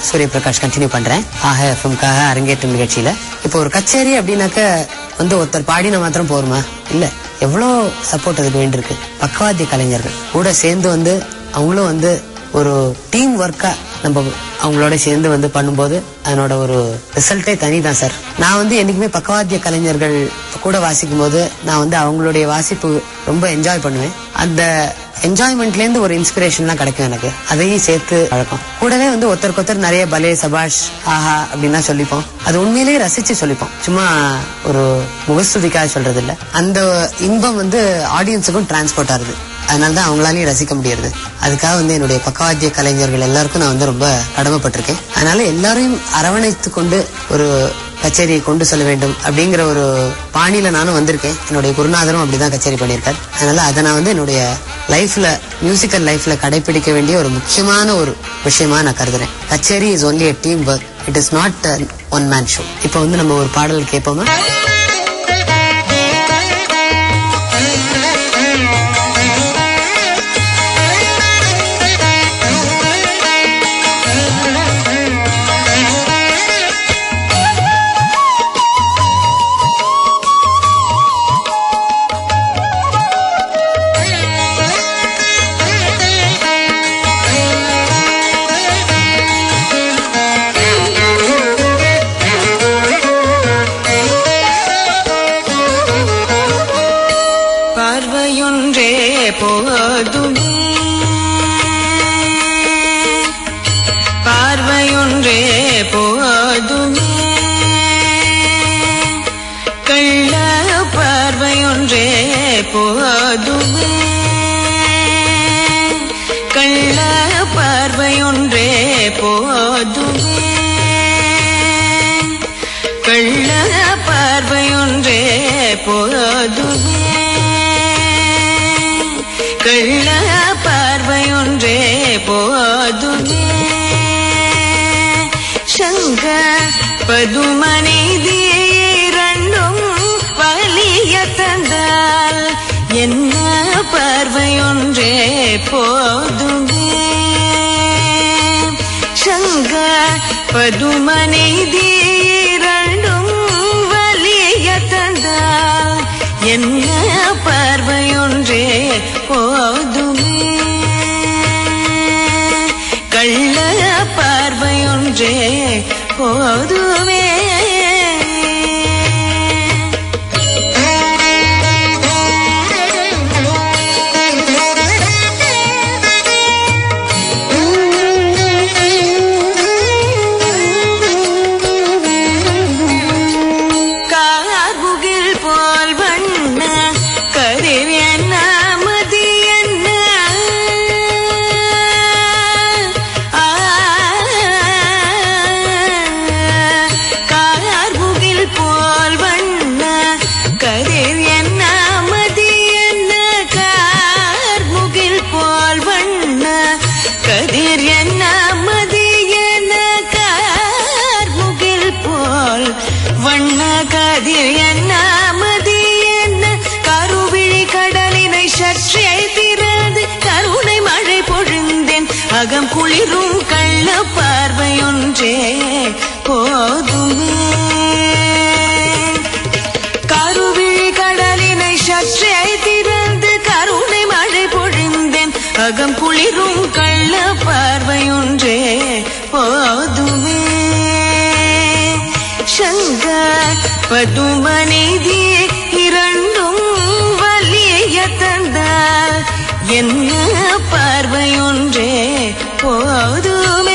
Suryaprakash continue பண்றேன் ஆக எஃப்எம்காக அரங்கேற்றம் நிகழ்ச்சியில இப்போ ஒரு கச்சேரி அப்படின்னாக்க வந்து ஒருத்தர் பாடினா மாத்திரம் போருமா இல்ல எவ்வளோ சப்போர்ட் அதுக்கு வேண்டியிருக்கு பக்கவாத்திய கலைஞர்கள் கூட சேர்ந்து வந்து அவங்களும் வந்து ஒரு டீம் ஒர்க்கா நம்ம அவங்களோட சேர்ந்து வந்து பண்ணும்போது அதனோட ஒரு ரிசல்ட்டே தனி தான் சார் நான் வந்து என்னைக்குமே பக்கவாத்திய கலைஞர்கள் கூட வாசிக்கும் போது நான் வந்து அவங்களுடைய வாசிப்பு ரொம்ப என்ஜாய் பண்ணுவேன் அந்த என்ஜாய்மெண்ட்ல இருந்து ஒரு இன்ஸ்பிரேஷன்லாம் கிடைக்கும் எனக்கு அதையும் சேர்த்து பழக்கம் கூடவே வந்து ஒருத்தருக்கு ஒருத்தர் நிறைய பலே சபாஷ் ஆஹா அப்படின்லாம் சொல்லிப்போம் அது உண்மையிலேயே ரசிச்சு சொல்லிப்போம் சும்மா ஒரு முகஸ்துதிக்காக சொல்றது இல்ல அந்த இன்பம் வந்து ஆடியன்ஸுக்கும் டிரான்ஸ்போர்ட் ஆகுது அதனால தான் அவங்களாலையும் ரசிக்க முடியறது அதுக்காக வந்து என்னுடைய பக்கவாத்திய கலைஞர்கள் எல்லாருக்கும் நான் வந்து ரொம்ப கடமைப்பட்டிருக்கேன் அதனால எல்லாரையும் அரவணைத்து கொண்டு ஒரு கச்சேரியை கொண்டு செல்ல வேண்டும் அப்படிங்கிற ஒரு பாணியில நானும் வந்திருக்கேன் என்னுடைய குருநாதரும் அப்படிதான் கச்சேரி பண்ணியிருக்கார் அதனால அதை நான் வந்து என்னுடைய லைஃப்ல மியூசிக்கல் லைஃப்ல கடைபிடிக்க வேண்டிய ஒரு முக்கியமான ஒரு விஷயமா நான் கருதுறேன் கச்சேரி is only a team work it is not one man show இப்போ வந்து நம்ம ஒரு பாடல் கேட்போமா பார்வையொன்றே போதுமே பார்வையொன்றே போதுமே கள்ள பார்வையொன்றே போதுமே கள்ள பார்வையொன்றே போதுமே கள்ள பார்வையொன்றே போதுமே கள்ள பார்வையொன்றே போதுமே சங்க பதுமனைதி இரண்டும் வலிய தந்தால் என்ன பார்வையொன்றே போதுமே சங்க பதுமனைதி இரண்டும் வலிய தந்தால் என்ன பார்வையொன்றே போதுமே கள்ள பார்வையொன்றே போதுமே கார்முகில் போல் வண்ண கதிர் என்ன மதி என்ன ஆ, கார்முகில் போல் வண்ண கதிர் என்ன மதி என்ன கார்முகில் போல் வண்ண கதிர் என்ன மதி என்ன கார்முகில் போல் வண்ண கதிர் என்ன மதி என்ன கருவிழி கடலினை சற்றே திறந்து கருணை மழை பொழிந்தேன் அகம் குளிரும் கள்ள பார்வையொன்றே போதுமே கருவிழி கடலினை சற்றே திறந்து கருணை மழை பொழிந்தேன் அகம் குளிரும் கள்ள பார்வையொன்றே போதுமே சங்கர் பதுமனிதி இரண்டும் வலிய தந்தால் என்ன பார்வையொன்றே போதுமே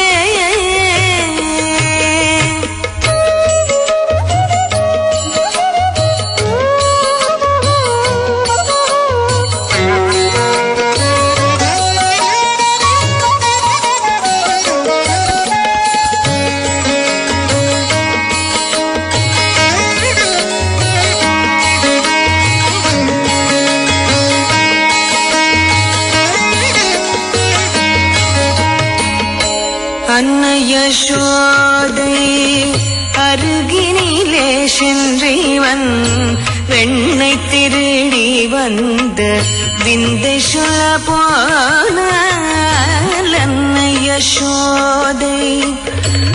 அன்னை யசோதை அருகினிலே சென்றிவன் வெண்ணை திருடி வந்த விந்தை சொல்ல போன அன்னை யசோதை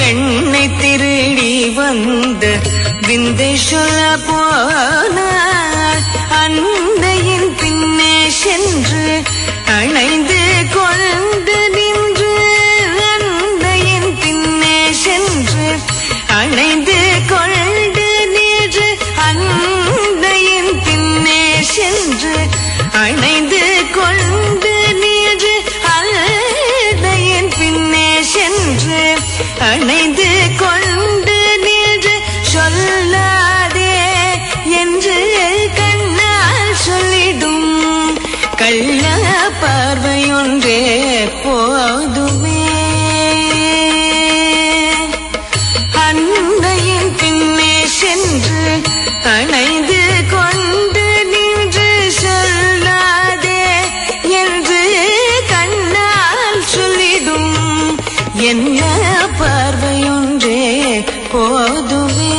பெண்ணை திருடி வந்து விந்தை சொல்ல போனார் அன்னையின் பின்னே சென்று அணைந்து கொண்டு நின்று அன்னையின் பின்னே சென்று அணைந்து கொண்டு நின்று அன்னையின் பின்னே சென்று அணைந்து கொண்டு நின்று அன்னையின் பின்னே சென்று அணைந்து கொண்டு நின்று சொல்லாதே என்று கண்ணால் சொல்லிடும் கள்ள பார்வையொன்றே போதுமே அன்னையின் பின்னே சென்று அணைந்து கொண்டு நின்று சொல்லாதே என்று கண்ணால் சொல்லிடும் என்ன பார்வையொன்றே போதுமே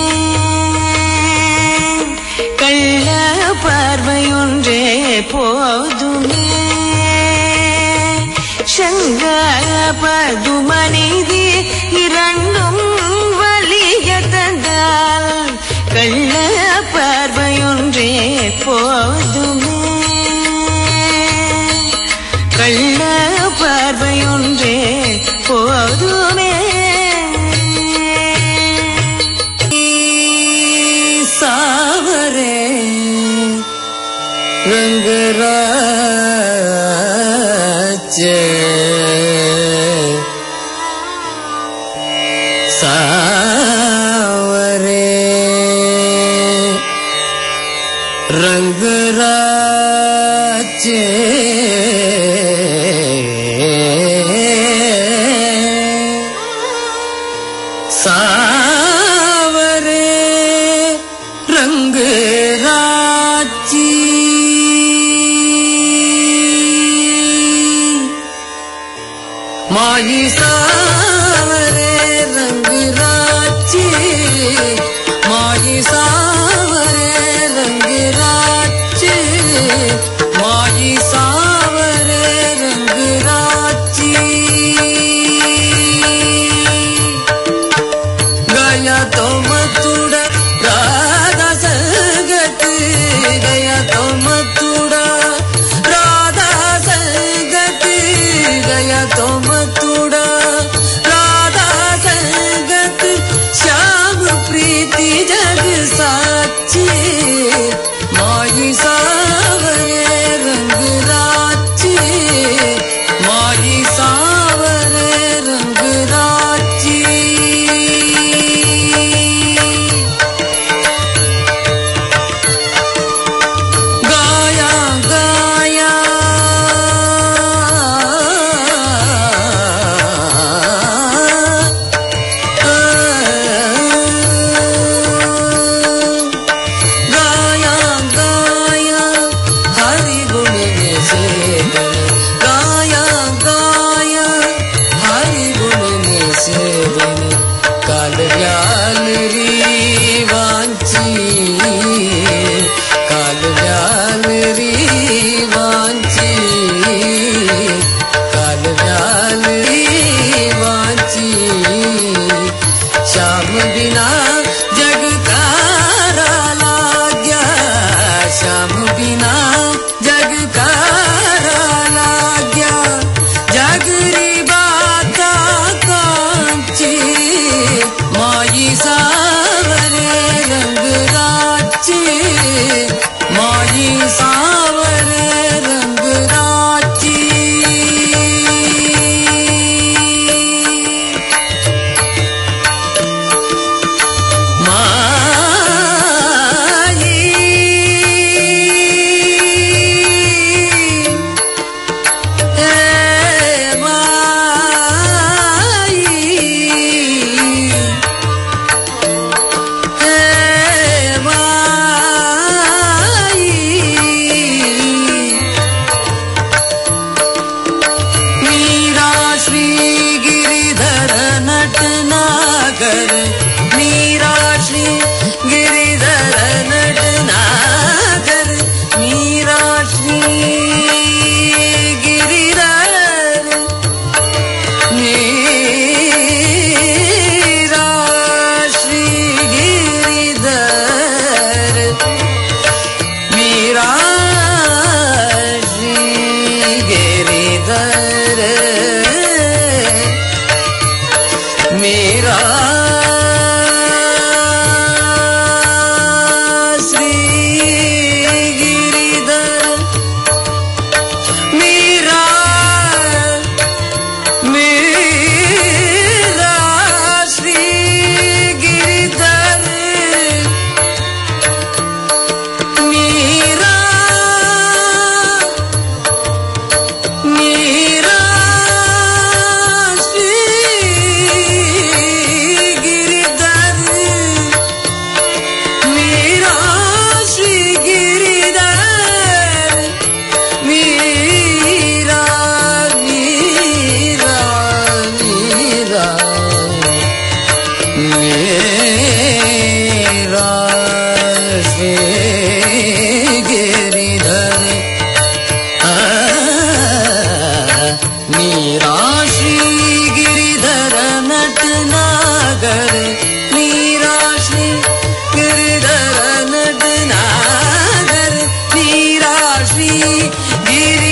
கள்ள பார்வையொன்றே போதுமே சங்கர பதுமனிதி இரண்டும் வலிய தந்தால் கள்ள பார்வையொன்றே போதுமே கள்ள பார்வையொன்றே போதுமே சாவரே ரங்கராஜ சாவரே ரங்கராஜ சாவரே ரங்க ராச்சி மாயி சாவரே ரங்க ராச்சி மாயி சாவரே ரங்க ராச்சி மாயி சாவரே ரங்க ராச்சி गया तो मथुरा राधा संगत गया तो मथुरा राधा संगत गया तो मथुरा राधा संगत श्याम प्रीति जग साची माई सावरे रंग राची माई सावरे रंग राची गाया गाया गाया गाया हरि गुण निषेधन गाया गाया हरि गुण निषेधन काल व्याल री वांची काल व्याल री वांची काल व्याल री वांची श्याम बिना जग कारा लाग्या श्याम बिना जग कारा लाग्या जगरी बाता कांची माई सावरे रंग राची माई सावरे रंग राची மாயி श्री गिरि